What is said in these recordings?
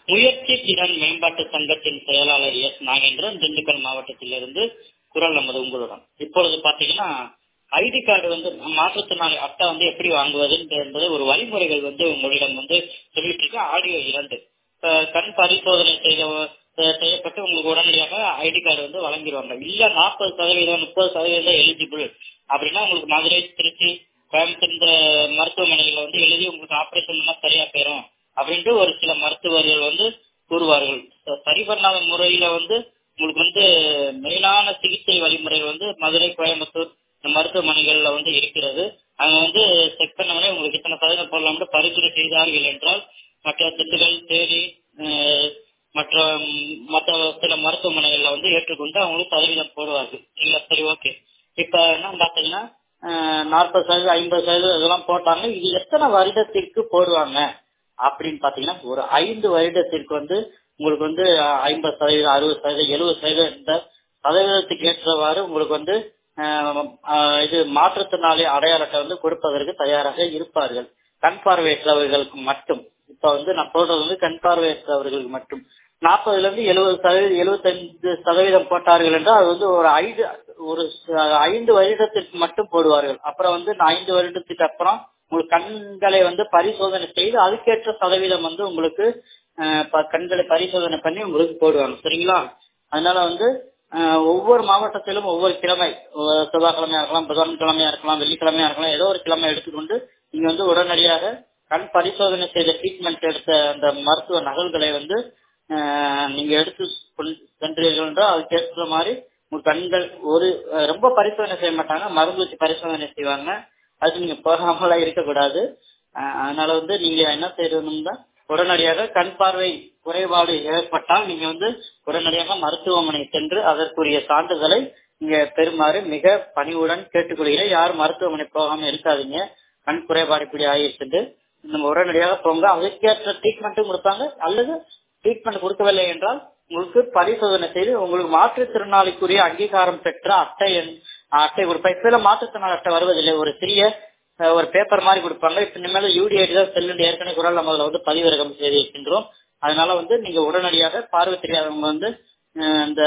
முயற்சி திறன் மேம்பாட்டு சங்கத்தின் செயலாளர் எஸ் நாகேந்திரன் திண்டுக்கல் மாவட்டத்திலிருந்து குரல் நமது உங்களுடன் இப்பொழுது பாத்தீங்கன்னா ஐடி கார்டு வந்து மாற்றுத்திறனாளி அட்டை வந்து எப்படி வாங்குவது என்பது ஒரு வழிமுறைகள் வந்து உங்களிடம் வந்து சொல்லிட்டு இருக்க ஆடியோ இரண்டு அஹ் கண் பரிசோதனை செய்த அஹ் செய்யப்பட்டு உங்களுக்கு உடனடியாக ஐடி கார்டு வந்து வழங்கிடுவாங்க இல்ல நாற்பது சதவீதம் முப்பது சதவீதம் எலிஜிபிள் அப்படின்னா உங்களுக்கு மதுரை திருச்சி கோயம்புத்தூர் இந்த மருத்துவமனைகளை வந்து எழுதி உங்களுக்கு ஆபரேஷன் பண்ணா சரியா போயிடும் அப்படின்ட்டு ஒரு சில மருத்துவர்கள் வந்து கூறுவார்கள் ச- சரி பண்ணாத முறையில வந்து உங்களுக்கு வந்து மெயினான சிகிச்சை வழிமுறைகள் வந்து மதுரை கோயம்புத்தூர் இந்த மருத்துவமனைகள்ல வந்து இருக்கிறது அங்க வந்து செக் பண்ணவனே உங்களுக்கு இத்தனை சதவீதம் போடலாம்னு பரிந்துரை செய்தார்கள் என்றால் மற்ற திண்டுக்கல் தேனி அஹ், மற்ற ம், மற்ற சில மருத்துவமனைகள்ல வந்து ஏற்றுக்கொண்டு அவங்களுக்கு சதவீதம் போடுவார்கள் இல்ல சரி ஓகே இப்ப என்ன பாத்தீங்கன்னா நாற்பது சதவீதம் ஐம்பது சதவீதம் இதெல்லாம் போட்டாங்க இது எத்தனை வருடத்திற்கு போடுவாங்க அப்படின்னு பாத்தீங்கன்னா ஒரு ஐந்து வருடத்திற்கு வந்து உங்களுக்கு வந்து ஐம்பது சதவீதம் அறுபது சதவீதம் எழுபது சதவீதம் இந்த சதவீதத்துக்கு ஏற்றவாறு உங்களுக்கு வந்து ஆஹ், ஆஹ், இது மாற்றுத்திறனாளி அடையாளத்தை வந்து கொடுப்பதற்கு தயாராக இருப்பார்கள் கண் பார்வையற்றவர்களுக்கு மட்டும் இப்ப வந்து நான் சொல்றது வந்து கண் பார்வையற்றவர்களுக்கு மட்டும் நாற்பதுல இருந்து எழுபது சதவீதம் எழுபத்தைந்து சதவீதம் போட்டார்கள் என்றால் அது வந்து ஒரு ஐந்து ஒரு ச- ஐந்து வருடத்திற்கு மட்டும் போடுவார்கள் அப்புறம் வந்து இந்த ஐந்து வருடத்துக்கு அப்புறம் உங்களுக்கு கண்களை வந்து பரிசோதனை செய்து அதுக்கேற்ற சதவீதம் வந்து உங்களுக்கு அஹ், ப- கண்களை பரிசோதனை பண்ணி உங்களுக்கு போடுவாங்க சரிங்களா அதனால வந்து அஹ், ஒவ்வொரு மாவட்டத்திலும் ஒவ்வொரு கிழமை அஹ், செவ்வாய்க்கிழமையா இருக்கலாம் புதன்கிழமையா இருக்கலாம் வெள்ளிக்கிழமையா இருக்கலாம் ஏதோ ஒரு கிழமை எடுத்துக்கொண்டு நீங்க வந்து உடனடியாக கண் பரிசோதனை செய்த ட்ரீட்மெண்ட் எடுத்த அந்த மருத்துவ நகல்களை வந்து அஹ், நீங்க எடுத்து கொண்டு சென்றீர்கள் என்றால் அதுக்கேற்ற மாதிரி உங்க கண்கள் ஒரு அஹ், ரொம்ப பரிசோதனை செய்ய மாட்டாங்க மருந்து வச்சு பரிசோதனை செய்வாங்க அதுக்கு நீங்க போகாமலாம் இருக்கக்கூடாது அஹ், அதனால வந்து நீங்க என்ன செய்யணும்னா உடனடியாக கண் பார்வை குறைபாடு ஏற்பட்டால் நீங்க வந்து உடனடியாக மருத்துவமனை சென்று அதற்குரிய சான்றிதழை நீங்க பெறுமாறு மிக பணிவுடன் கேட்டுக்கொள்கிறேன் யாரும் மருத்துவமனை போகாம இருக்காதீங்க கண் குறைபாடு இப்படி ஆயிடுச்சு நம்ம உடனடியாக போங்க அதுக்கேற்ற ட்ரீட்மெண்ட்டும் கொடுப்பாங்க அல்லது ட்ரீட்மெண்ட் கொடுக்கவில்லை என்றால் உங்களுக்கு பரிசோதனை செய்து உங்களுக்கு மாற்றுத்திறனாளிக்குரிய அங்கீகாரம் பெற்ற அட்டை எண்- அட்டை கொடுப்பா இப்ப மாற்றுத்திறனாளி அட்டை வருவதில்லை ஒரு சிறிய அஹ், ஒரு பேப்பர் மாதிரி கொடுப்பாங்க இப்ப இனிமேல் யூடிஐடி தான் செல்லுண்டு ஏற்கனவே குரல் நம்ம அதுல வந்து பதிவிறக்கம் செய்து இருக்கின்றோம் அதனால வந்து நீங்க உடனடியாக பார்வை தெரியாதவங்க வந்து அஹ், இந்த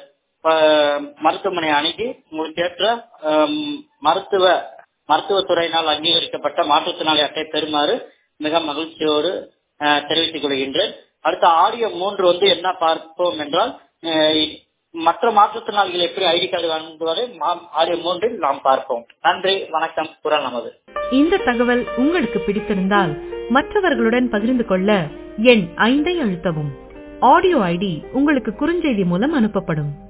ப- மருத்துவமனை அணுகி உங்களுக்கு ஏற்ற அம், மருத்துவ மருத்துவத்துறையினால் அங்கீகரிக்கப்பட்ட மாற்றுத்திறனாளி அட்டை பெறுமாறு மிக மகிழ்ச்சியோடு அஹ், தெரிவித்துக் கொள்கின்றேன் அடுத்த ஆடியோ மூன்று வந்து என்ன பார்ப்போம் என்றால் அஹ், மற்ற மாற்றுத்திறனாளிகள் எப்படி ஐடி கார்டு வாங்குவதை மா- ஆடியோ மூன்றில் நாம் பார்ப்போம் நன்றி வணக்கம் குரல் நமது இந்த தகவல் உங்களுக்கு பிடித்திருந்தால் மற்றவர்களுடன் பகிர்ந்து கொள்ள எண் ஐந்தை அழுத்தவும் ஆடியோ ஐடி உங்களுக்கு குறுஞ்செய்தி மூலம் அனுப்பப்படும்